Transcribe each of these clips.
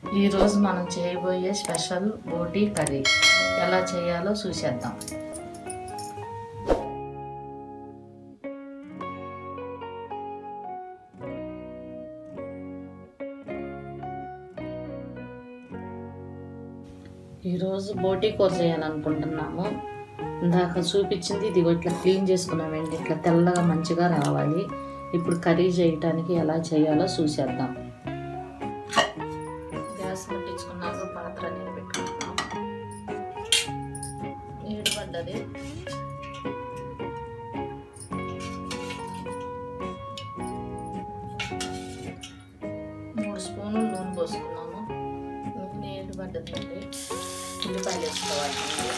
ఈరోజు మనం చేయబోయే స్పెషల్ బోటీ కర్రీ ఎలా చేయాలో చూసేద్దాం ఈరోజు బోటీ కూర చేయాలనుకుంటున్నాము ఇందాక చూపించింది ఇది ఇట్లా క్లీన్ చేసుకున్నామండి ఇట్లా తెల్లగా మంచిగా రావాలి ఇప్పుడు కర్రీ చేయటానికి ఎలా చేయాలో చూసేద్దాం గ్యాస్ ముట్టించుకున్నాక పాత్ర అనేది పెట్టుకుంటున్నాం నీడు పడ్డది మూడు స్పూన్లు నూనె పోసుకున్నాము నీడు పడ్డదండి ఉల్లిపాయలు వేసుకోవాలి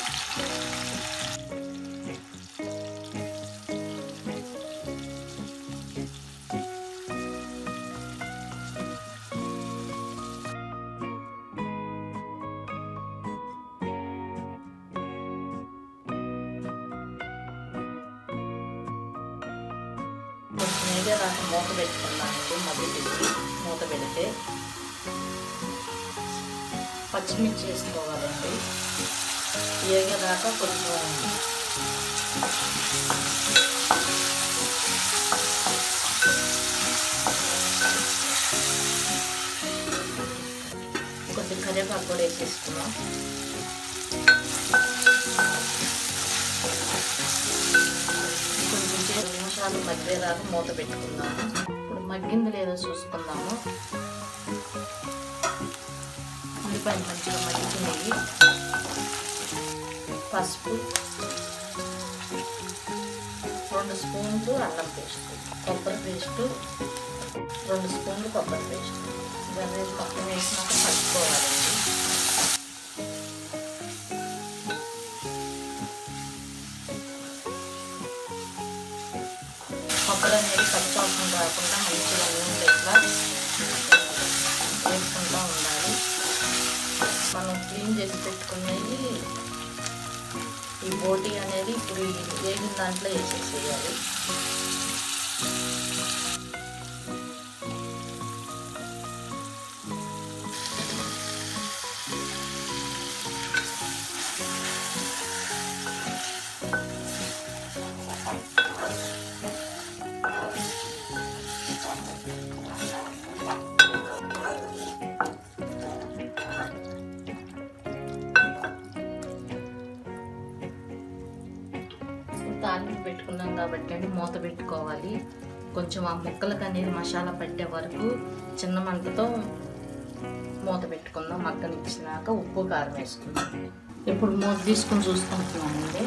కొంచెం ఏదే రాక మూత పెట్టుకున్నానండి మధ్య పెట్టి మూత పెడితే పచ్చిమిర్చి వేసుకోవాలండి ఏగేదాకా కొంచెం కొంచెం కరివేపాకు కూడా వేసేసుకున్నాం కొంచెం సేపు నిమిషాలు మగ్గేదాకా మూత పెట్టుకుందాము ఇప్పుడు మగ్గింది లేదో చూసుకుందాము ఉల్లిపాయలు మంచిగా మగ్గినాయి పసుపు రెండు స్పూన్లు అల్లం పేస్ట్ కొబ్బరి పేస్ట్ రెండు స్పూన్లు కొబ్బరి పేస్ట్ ఇవన్నీ మొత్తం వేసినాక కలుపుకోవాలండి కొబ్బరి అనేది పచ్చివాసన రాకుండా మంచిగా నూనె ఇట్లా వేసుకుంటూ ఉండాలి మనం క్లీన్ చేసి పెట్టుకునేది ఈ బోటీ అనేది ఇప్పుడు ఈ వేగిన దాంట్లో వేసేసేయాలి తాలింపు పెట్టుకున్నాం కాబట్టి అండి మూత పెట్టుకోవాలి కొంచెం ఆ ముక్కలకు అనేది మసాలా పట్టే వరకు చిన్న మంటతో మూత పెట్టుకుందాం మగ్గనిచ్చినాక ఉప్పు కారం వేసుకుందాం ఇప్పుడు మూత తీసుకుని చూసుకుంటున్నామండి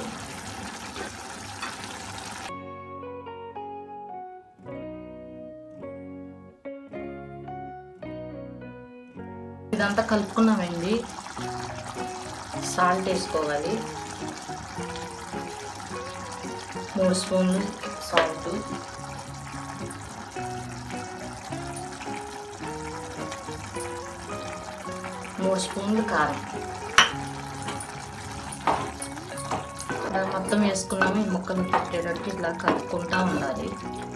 ఇదంతా కలుపుకున్నామండి సాల్ట్ వేసుకోవాలి మూడు స్పూన్లు సాల్ట్ మూడు స్పూన్లు కారం ఇలా మొత్తం వేసుకున్నాము ఈ ముక్కలు పెట్టేటట్టు ఇలా కలుపుకుంటా ఉండాలి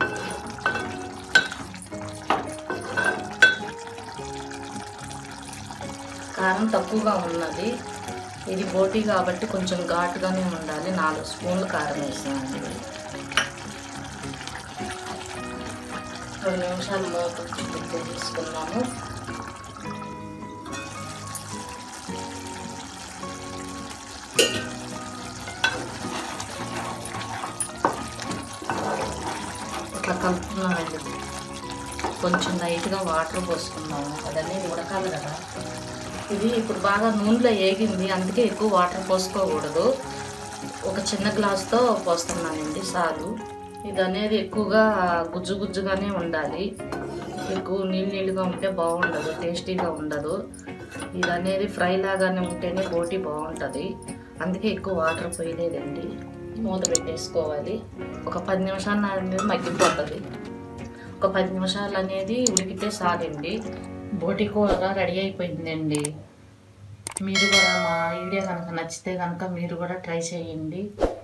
కారం తక్కువగా ఉన్నది ఇది బోటీ కాబట్టి కొంచెం ఘాటుగానే ఉండాలి నాలుగు స్పూన్లు కారం వేసామండి రెండు నిమిషాలు మూత పెట్టి తీసుకున్నాము ఇట్లా కలుపుకున్నామండి కొంచెం లైట్గా వాటర్ పోసుకున్నాము అదన్నీ ఉడకాలి కదా ఇది ఇప్పుడు బాగా నూనెలో ఏగింది అందుకే ఎక్కువ వాటర్ పోసుకోకూడదు ఒక చిన్న గ్లాస్తో పోస్తున్నానండి సాలు ఇది అనేది ఎక్కువగా గుజ్జు గుజ్జుగానే ఉండాలి ఎక్కువ నీళ్ళు నీళ్ళుగా ఉంటే బాగుండదు టేస్టీగా ఉండదు ఇది అనేది ఫ్రై లాగానే ఉంటేనే బోటి బాగుంటుంది అందుకే ఎక్కువ వాటర్ పోయలేదండి మూత పెట్టేసుకోవాలి ఒక పది నిమిషాలు అనేది మగ్గిపోతుంది ఒక పది నిమిషాలు అనేది ఉడికితే చాలండి బోటి కూర రెడీ అయిపోయిందండి మీరు కూడా మా వీడియో కనుక నచ్చితే కనుక మీరు కూడా ట్రై చేయండి